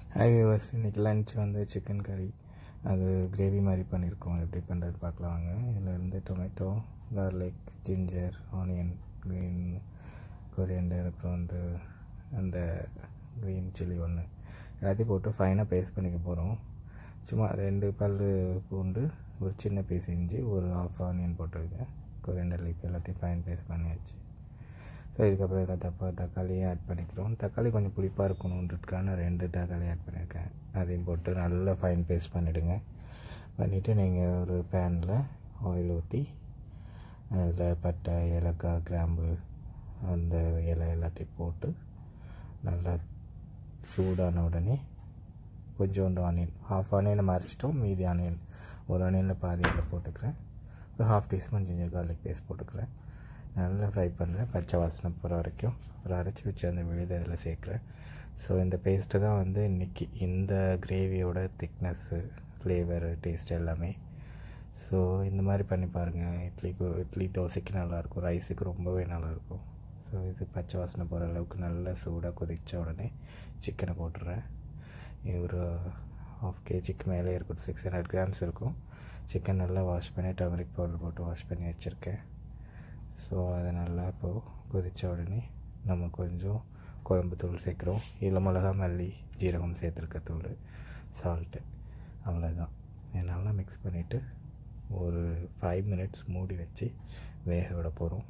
hi viewers இன்றைக்கி lunch வந்து chicken கறி அது கிரேவி மாதிரி பண்ணியிருக்கோம் எப்படி பண்ணுறது பார்க்கலாம் வாங்க இதில் இருந்து tomato garlic ginger onion green coriander அப்புறம் வந்து அந்த க்ரீன் சில்லி ஒன்று எல்லாத்தையும் போட்டு ஃபைனாக பேஸ்ட் பண்ணிக்க போகிறோம் சும்மா ரெண்டு பல் பூண்டு ஒரு சின்ன பீஸ் இஞ்சி ஒரு ஆஃப் ஆனியன் போட்டிருக்கேன் கொரியண்டர் லீஃப் எல்லாத்தையும் ஃபைன் பேஸ்ட் பண்ணியாச்சு ஸோ இதுக்கப்புறம் இதில் தப்பா தக்காளியும் ஆட் பண்ணிக்கிறோம் தக்காளி கொஞ்சம் புளிப்பாக இருக்கணுன்றதுக்காக ரெண்டு தக்காளி ஆட் பண்ணியிருக்கேன் அதையும் போட்டு நல்லா ஃபைன் பேஸ்ட் பண்ணிவிடுங்க பண்ணிவிட்டு நீங்கள் ஒரு பேனில் ஆயில் ஊற்றி அதில் பட்டை ஏலக்காய் கிராம்பு அந்த இலை எல்லாத்தையும் போட்டு நல்லா சூடான உடனே கொஞ்சோண்டு ஆனியன் ஹாஃப் ஆனியனை மறைச்சிட்டோம் மீதி ஆனியன் ஒரு ஆனியனில் பாதி இதில் போட்டுக்கிறேன் ஒரு half teaspoon ginger garlic paste போட்டுக்கிறேன் நல்லா ஃப்ரை பண்ணுறேன் பச்சை வாசனை போகிற வரைக்கும் ஒரு அரைச்சி வச்சு அந்த விழுது அதில் சேர்க்குறேன் ஸோ இந்த பேஸ்ட்டு தான் வந்து இன்றைக்கி இந்த கிரேவியோட திக்னஸ்ஸு ஃப்ளேவரு டேஸ்ட் எல்லாமே ஸோ இந்த மாதிரி பண்ணி பாருங்கள் இட்லிக்கு இட்லி தோசைக்கு நல்லாயிருக்கும் ரைஸுக்கு ரொம்பவே நல்லாயிருக்கும் ஸோ இது பச்சை வாசனை போகிற அளவுக்கு நல்லா சூடாக கொதித்த உடனே சிக்கனை போட்டுடுறேன் இது ஒரு ஹாஃப் கேஜிக்கு மேலே இருக்கும் சிக்ஸ் ஹண்ட்ரட் கிராம்ஸ் இருக்கும் சிக்கன் நல்லா வாஷ் பண்ணி டர்மரிக் பவுடர் போட்டு வாஷ் பண்ணி வச்சுருக்கேன் ஸோ அதை நல்லா இப்போது கொதித்த உடனே நம்ம கொஞ்சம் குழம்பு தூள் சேர்க்குறோம் இல்லை மிளகா மல்லி ஜீரகம் சேர்த்துருக்க தூள் சால்ட்டு அவ்வளோதான் இதை நல்லா மிக்ஸ் பண்ணிவிட்டு ஒரு ஃபைவ் மினிட்ஸ் மூடி வச்சு வேக விட போகிறோம்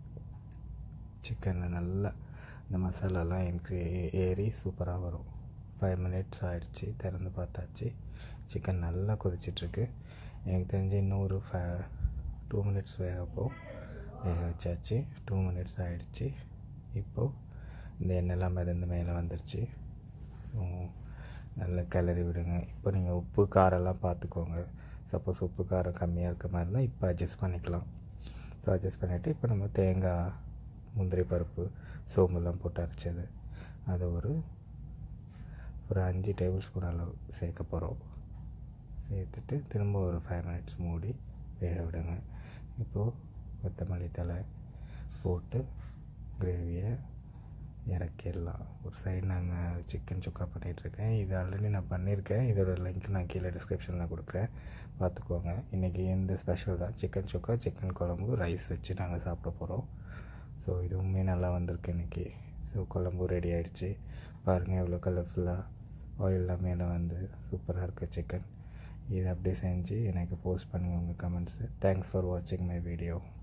சிக்கனில் நல்லா இந்த மசாலாலாம் எனக்கு ஏறி சூப்பராக வரும் ஃபைவ் மினிட்ஸ் ஆகிடுச்சு திறந்து பார்த்தாச்சு சிக்கன் நல்லா கொதிச்சிட்ருக்கு எனக்கு தெரிஞ்சு இன்னும் ஒரு ஃபை டூ மினிட்ஸ் வேகப்போ வேக வச்சாச்சு டூ மினிட்ஸ் ஆகிடுச்சு இப்போது இந்த எண்ணெய்லாம் மிதந்து மேலே வந்துருச்சு ஸோ நல்லா கிளறி விடுங்க இப்போ நீங்கள் உப்பு காரெல்லாம் பார்த்துக்கோங்க சப்போஸ் உப்பு காரம் கம்மியாக இருக்க மாதிரி இருந்தால் இப்போ அட்ஜஸ்ட் பண்ணிக்கலாம் ஸோ அட்ஜஸ்ட் பண்ணிவிட்டு இப்போ நம்ம தேங்காய் முந்திரி பருப்பு சோம்புலாம் போட்டு அரைச்சது அதை ஒரு ஒரு அஞ்சு டேபிள் ஸ்பூன் அளவு சேர்க்க போகிறோம் சேர்த்துட்டு திரும்ப ஒரு ஃபைவ் மினிட்ஸ் மூடி வேக விடுங்க இப்போது கொத்தமல்லி தலை போட்டு கிரேவியை இறக்கிடலாம் ஒரு சைடு நாங்கள் சிக்கன் சுக்கா பண்ணிகிட்ருக்கேன் இது ஆல்ரெடி நான் பண்ணியிருக்கேன் இதோட லிங்க் நான் கீழே டிஸ்கிரிப்ஷனில் கொடுக்குறேன் பார்த்துக்கோங்க இன்றைக்கி இந்த ஸ்பெஷல் தான் சிக்கன் சுக்கா சிக்கன் குழம்பு ரைஸ் வச்சு நாங்கள் சாப்பிட போகிறோம் ஸோ இதுவுமே நல்லா வந்திருக்கு இன்றைக்கி ஸோ குழம்பு ரெடி ஆகிடுச்சு பாருங்கள் எவ்வளோ கலர்ஃபுல்லாக ஆயிலெலாம் மேலே வந்து சூப்பராக இருக்குது சிக்கன் இதை அப்படியே செஞ்சு எனக்கு போஸ்ட் பண்ணுங்கள் உங்கள் கமெண்ட்ஸு தேங்க்ஸ் ஃபார் வாட்சிங் மை வீடியோ